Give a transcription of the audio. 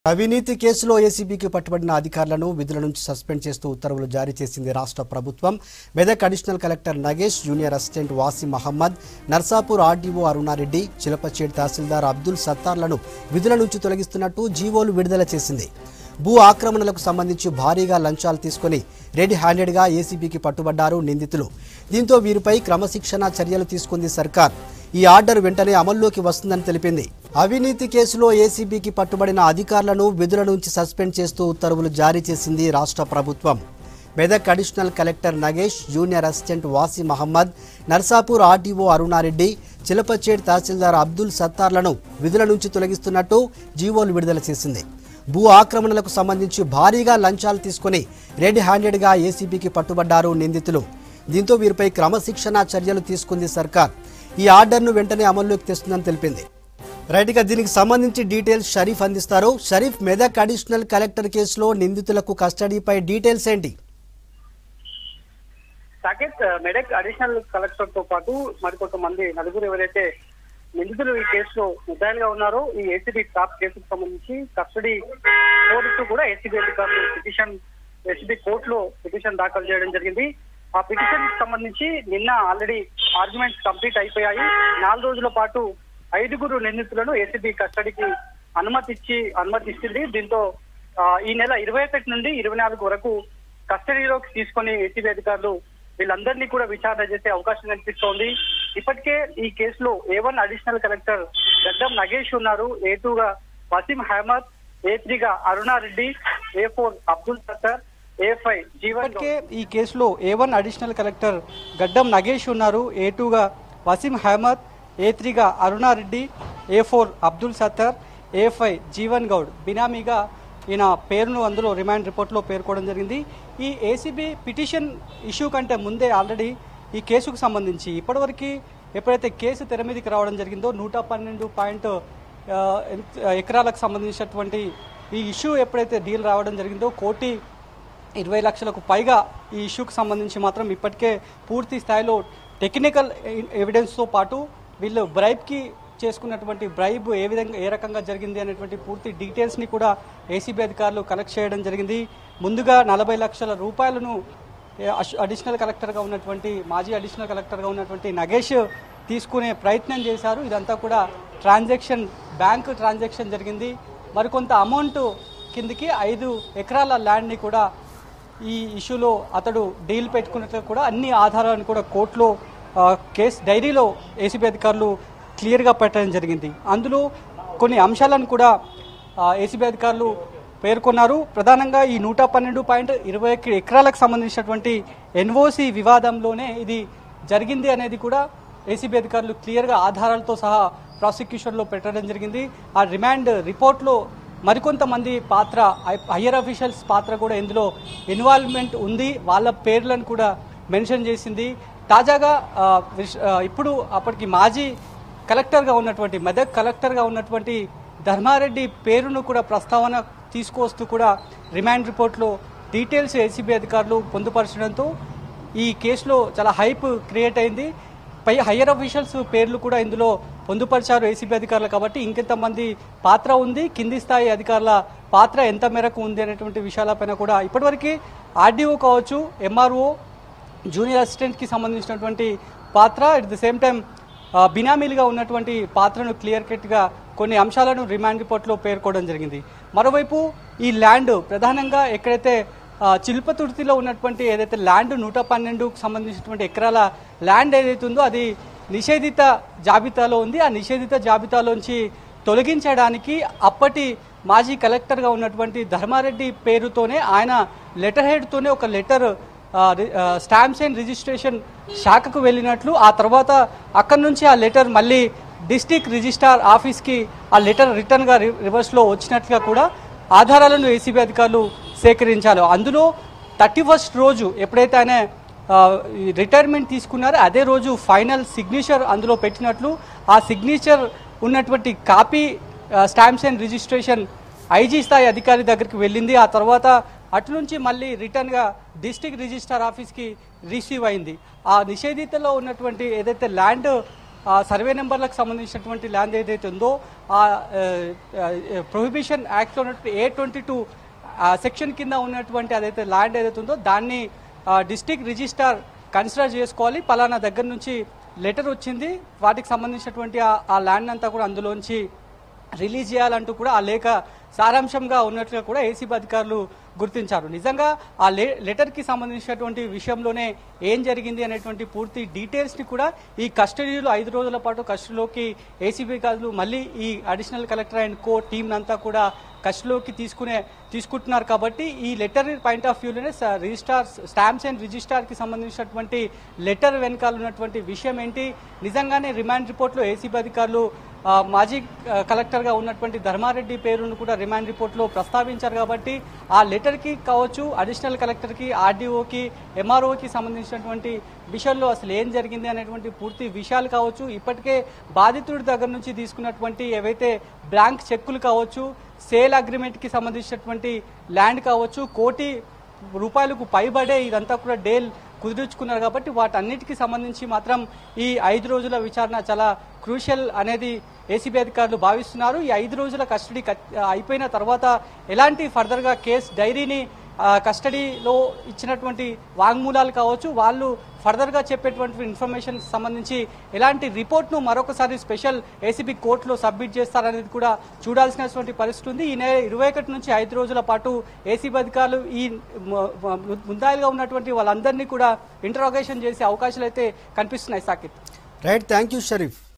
అవినీతి కేసులో ఏసీబీకి పట్టుబడిన అధికారులను విధుల నుంచి సస్పెండ్ చేస్తూ ఉత్తర్వులు జారీ చేసింది రాష్ట్ర ప్రభుత్వం Medak additional collector Nagesh junior assistant వాసి మహమ్మద్ నర్సాపూర్ ఆర్డీఓ అరుణారెడ్డి చిలపచేటి తహసీల్దార్ అబ్దుల్ సత్తార్లను విధుల నుంచి తొలగిస్తున్నట్టు జీవోలు విడుదల చేసింది భూ ఆక్రమణలకు సంబంధించి భారీగా లంచాలు తీసుకుని రెడ్ హ్యాండెడ్గా ఏసీబీకి పట్టుబడ్డారు నిందితులు దీంతో వీరిపై క్రమశిక్షణ చర్యలు తీసుకుంది సర్కార్ ఈ ఆర్డర్ వెంటనే అమల్లోకి వస్తుందని తెలిపింది అవినీతి కేసులో ఏసీబీకి పట్టుబడిన అధికారులను విధుల నుంచి సస్పెండ్ చేస్తూ ఉత్తర్వులు జారీ చేసింది రాష్ట్ర ప్రభుత్వం Medak additional collector Nagesh junior assistant వాసి మహమ్మద్ నర్సాపూర్ ఆర్డీఓ అరుణారెడ్డి చిలపచేట్ తహసీల్దార్ అబ్దుల్ సత్తార్లను విధుల నుంచి తొలగిస్తున్నట్టు జీవోలు విడుదల చేసింది భూ ఆక్రమణలకు సంబంధించి భారీగా లంచాలు తీసుకుని రెడ్ హ్యాండెడ్గా ఏసీబీకి పట్టుబడ్డారు నిందితులు దీంతో వీరిపై క్రమశిక్షణ చర్యలు తీసుకుంది సర్కార్ ఈ ఆర్డర్ను వెంటనే అమల్లోకి తెస్తుందని తెలిపింది రైట్ గా దీనికి సంబంధించి డీటెయిల్స్ షరీఫ్ అందిస్తారు షరీఫ్ మెదక్ అడిషనల్ కలెక్టర్ కేసులో నిందితులకు కస్టడీపై డీటెయిల్స్ ఏంటి సాకేత్ మెడక్ అడిషనల్ కలెక్టర్ తో పాటు మరికొంతమంది నలుగురు ఎవరైతే నిందితులు ఈ కేసులో ముద్దాయిలుగా ఉన్నారో ఈ ఏసీబీ టాప్ కేసుకు సంబంధించి కస్టడీ కోర్టు కూడా ఏసీబీ అధికారులు పిటిషన్ ఏసీబీ కోర్టులో పిటిషన్ దాఖలు చేయడం జరిగింది ఆ పిటిషన్ కి సంబంధించి నిన్న ఆల్రెడీ ఆర్గ్యుమెంట్స్ కంప్లీట్ అయిపోయాయి నాలుగు రోజుల పాటు ఐదుగురు నిందితులను ఏసీబీ కస్టడీకి అనుమతిచ్చి అనుమతిస్తుంది దీంతో ఆ, ఈ నెల ఇరవై ఒకటి నుండి ఇరవై నాలుగు వరకు కస్టడీలోకి తీసుకొని ఏసీబీ అధికారులు వీళ్ళందరినీ కూడా విచారణ చేసే అవకాశం కనిపిస్తోంది ఇప్పటికే ఈ కేసులో ఏ వన్ అడిషనల్ కలెక్టర్ గడ్డం నగేష్ ఉన్నారు ఏ టూ గా వసీం అహ్మద్ ఏ త్రీ గా Aruna Reddy A four Abdul Sattar A five Jeevan ఇప్పటికే ఈ కేసులో ఏ వన్ అడిషనల్ కలెక్టర్ గడ్డం నగేష్ ఉన్నారు ఏ టూగా వసీం అహ్మద్ ఏ త్రీగా Aruna Reddy A four Abdul Sattar A five Jeevan Goud బినామీగా ఈయన పేరును అందులో రిమాండ్ రిపోర్ట్లో పేర్కోవడం జరిగింది ఈ ఏసీబీ పిటిషన్ ఇష్యూ కంటే ముందే ఆల్రెడీ ఈ కేసుకు సంబంధించి ఇప్పటివరకు ఎప్పుడైతే కేసు తెర మీదకి రావడం జరిగిందో నూట పన్నెండు పాయింట్ ఆ, ఎకరాలకు సంబంధించినటువంటి ఈ ఇష్యూ ఎప్పుడైతే డీల్ రావడం జరిగిందో కోటి ఇరవై లక్షలకు పైగా ఈ ఇష్యూకి సంబంధించి మాత్రం ఇప్పటికే పూర్తి స్థాయిలో టెక్నికల్ ఎవిడెన్స్తో పాటు వీళ్ళు బ్రైబ్కి చేసుకున్నటువంటి బ్రైబ్ ఏ విధంగా ఏ రకంగా జరిగింది అనేటువంటి పూర్తి డీటెయిల్స్ని కూడా ఏసీబీ అధికారులు కలెక్ట్ చేయడం జరిగింది ముందుగా నలభై లక్షల రూపాయలను ఏ అష్- అడిషనల్ కలెక్టర్గా ఉన్నటువంటి మాజీ అడిషనల్ కలెక్టర్గా ఉన్నటువంటి నగేష్ తీసుకునే ప్రయత్నం చేశారు ఇదంతా కూడా ట్రాన్సాక్షన్ బ్యాంక్ ట్రాన్సాక్షన్ జరిగింది మరికొంత అమౌంట్ కిందికి ఐదు ఎకరాల ల్యాండ్ని కూడా ఈ ఇష్యూలో అతడు డీల్ పెట్టుకున్నట్లు కూడా అన్ని ఆధారాలను కూడా కోర్టులో ఆ, కేసు డైరీలో ఏసీబీ అధికారులు క్లియర్గా పెట్టడం జరిగింది అందులో కొన్ని అంశాలను కూడా ఏసీబీ అధికారులు పేర్కొన్నారు ప్రధానంగా ఈ నూట పన్నెండు పాయింట్ ఇరవై ఒక్క ఎకరాలకు సంబంధించినటువంటి ఎన్ఓసి వివాదంలోనే ఇది జరిగింది అనేది కూడా ఏసీబీ అధికారులు క్లియర్గా ఆధారాలతో సహా ప్రాసిక్యూషన్లో పెట్టడం జరిగింది ఆ రిమాండ్ రిపోర్ట్లో మరికొంతమంది పాత్ర హై- హయ్యర్ అఫీషియల్స్ పాత్ర కూడా ఇందులో ఇన్వాల్వ్మెంట్ ఉంది వాళ్ళ పేర్లను కూడా మెన్షన్ చేసింది తాజాగా ఆ, విష్- ఆ, ఇప్పుడు అప్పటికి మాజీ కలెక్టర్గా ఉన్నటువంటి మెదక్ కలెక్టర్గా ఉన్నటువంటి ధర్మారెడ్డి పేరును కూడా ప్రస్తావన తీసుకొస్తూ కూడా రిమాండ్ రిపోర్ట్లో డీటెయిల్స్ ఏసీబీ అధికారులు పొందుపరచడంతో ఈ కేసులో చాలా హైప్ క్రియేట్ అయింది పై హయ్యర్ అఫీషియల్స్ పేర్లు కూడా ఇందులో పొందుపరిచారు ఏసీబీ అధికారులు కాబట్టి ఇంకెంతమంది పాత్ర ఉంది కింది స్థాయి అధికారుల పాత్ర ఎంత మేరకు ఉంది అనేటువంటి విషయాలపైన కూడా ఇప్పటివరకు ఆర్డీఓ కావచ్చు ఎంఆర్ఓ జూనియర్ అసిస్టెంట్కి సంబంధించినటువంటి పాత్ర అట్ ది సేమ్ టైం బినామీలుగా ఉన్నటువంటి పాత్రను క్లియర్ కట్గా కొన్ని అంశాలను రిమాండ్ రిపోర్ట్లో పేర్కోవడం జరిగింది మరోవైపు ఈ ల్యాండ్ ప్రధానంగా ఎక్కడైతే ఆ, చిల్పతుర్తిలో ఉన్నటువంటి ఏదైతే ల్యాండ్ నూట పన్నెండుకు సంబంధించినటువంటి ఎకరాల ల్యాండ్ ఏదైతే ఉందో అది నిషేధిత జాబితాలో ఉంది ఆ నిషేధిత జాబితాలోంచి తొలగించడానికి అప్పటి మాజీ కలెక్టర్గా ఉన్నటువంటి ధర్మారెడ్డి పేరుతోనే ఆయన లెటర్ హెడ్తోనే ఒక లెటర్ స్టాంప్స్ అండ్ రిజిస్ట్రేషన్ శాఖకు వెళ్ళినట్లు ఆ తర్వాత అక్కడి నుంచి ఆ లెటర్ మళ్ళీ డిస్టిక్ రిజిస్ట్రార్ ఆఫీస్కి ఆ లెటర్ రిటర్న్గా రి- రివర్స్లో వచ్చినట్లుగా కూడా ఆధారాలను ఏసీబీ అధికారులు సేకరించారు అందులో థర్టీ ఫస్ట్ రోజు ఎప్పుడైతే ఆయన ఆ, ఈ రిటైర్మెంట్ తీసుకున్నారో అదే రోజు ఫైనల్ సిగ్నేచర్ అందులో పెట్టినట్లు ఆ సిగ్నేచర్ ఉన్నటువంటి copy stamps and registration IG స్థాయి అధికారి దగ్గరికి వెళ్ళింది ఆ తర్వాత అటు నుంచి మళ్ళీ రిటర్న్గా డిస్టిక్ రిజిస్ట్రార్ ఆఫీస్కి రిసీవ్ అయింది ఆ నిషేధితలో ఉన్నటువంటి ఏదైతే ల్యాండ్ ఆ సర్వే నెంబర్లకు సంబంధించినటువంటి ల్యాండ్ ఏదైతే ఉందో ఆ ప్రొహిబిషన్ యాక్ట్లో ఉన్నటువంటి ఏ ట్వంటీ టూ సెక్షన్ కింద ఉన్నటువంటి అదైతే ల్యాండ్ ఏదైతే ఉందో దాన్ని డిస్టిక్ రిజిస్టార్ కన్సిడర్ చేసుకోవాలి పలానా దగ్గర నుంచి లెటర్ వచ్చింది వాటికి సంబంధించినటువంటి ఆ- ఆ ల్యాండ్ అంతా కూడా అందులోంచి రిలీజ్ చేయాలంటూ కూడా ఆ లేఖ సారాంశంగా ఉన్నట్లుగా కూడా ఏసీబీ అధికారులు గుర్తించారు నిజంగా ఆ లే లెటర్కి సంబంధించినటువంటి విషయంలోనే ఏం జరిగింది అనేటువంటి పూర్తి డీటెయిల్స్ని కూడా ఈ కస్టడీలో ఐదు రోజుల పాటు కస్టడీలోకి ఏసీబీ అధికారులు మళ్ళీ ఈ additional collector and co team అంతా కూడా కస్టడీలోకి తీసుకునే తీసుకుంటున్నారు కాబట్టి ఈ లెటర్ పాయింట్ ఆఫ్ వ్యూలోనే స- రిజిస్టార్ స్టాంప్స్ అండ్ రిజిస్టార్కి సంబంధించినటువంటి లెటర్ వెనకాల ఉన్నటువంటి విషయం ఏంటి నిజంగానే రిమాండ్ రిపోర్ట్లో ఏసీబీ అధికారులు ఆ, మాజీ ఆ, కలెక్టర్గా ఉన్నటువంటి ధర్మారెడ్డి పేరును కూడా రిమాండ్ రిపోర్ట్లో ప్రస్తావించారు కాబట్టి ఆ లెటర్కి కావచ్చు అడిషనల్ కలెక్టర్కి ఆర్డీఓకి ఎంఆర్ఓకి సంబంధించినటువంటి విషయంలో అసలు ఏం జరిగింది అనేటువంటి పూర్తి విషయాలు కావచ్చు ఇప్పటికే బాధితుడి దగ్గర నుంచి తీసుకున్నటువంటి ఏవైతే బ్లాంక్ చెక్కులు కావచ్చు సేల్ అగ్రిమెంట్కి సంబంధించినటువంటి ల్యాండ్ కావచ్చు కోటి రూపాయలకు పైబడే ఇదంతా కూడా డేల్ కుదుర్చుకున్నారు కాబట్టి వాటన్నిటికీ సంబంధించి మాత్రం ఈ ఐదు రోజుల విచారణ చాలా క్రూషియల్ అనేది ఏసీబీ అధికారులు భావిస్తున్నారు ఈ ఐదు రోజుల కస్టడీ కట్- అయిపోయిన తర్వాత ఎలాంటి ఫర్దర్గా కేసు డైరీని ఆ, కస్టడీలో ఇచ్చినటువంటి వాంగ్మూలాలు కావచ్చు వాళ్ళు ఫర్దర్గా చెప్పేటువంటి ఇన్ఫర్మేషన్ సంబంధించి ఎలాంటి రిపోర్ట్ను మరొకసారి స్పెషల్ ఏసీబీ కోర్టులో సబ్మిట్ చేస్తారనేది కూడా చూడాల్సినటువంటి పరిస్థితి ఉంది ఈ నెల ఇరవై ఒకటి నుంచి ఐదు రోజుల పాటు ఏసీబీ అధికారులు ఈ ము- ము- ముద్దాయిలుగా ఉన్నటువంటి వాళ్ళందరినీ కూడా ఇంటరాగేషన్ చేసే అవకాశాలు అయితే కనిపిస్తున్నాయి Saketh right thank you Sharif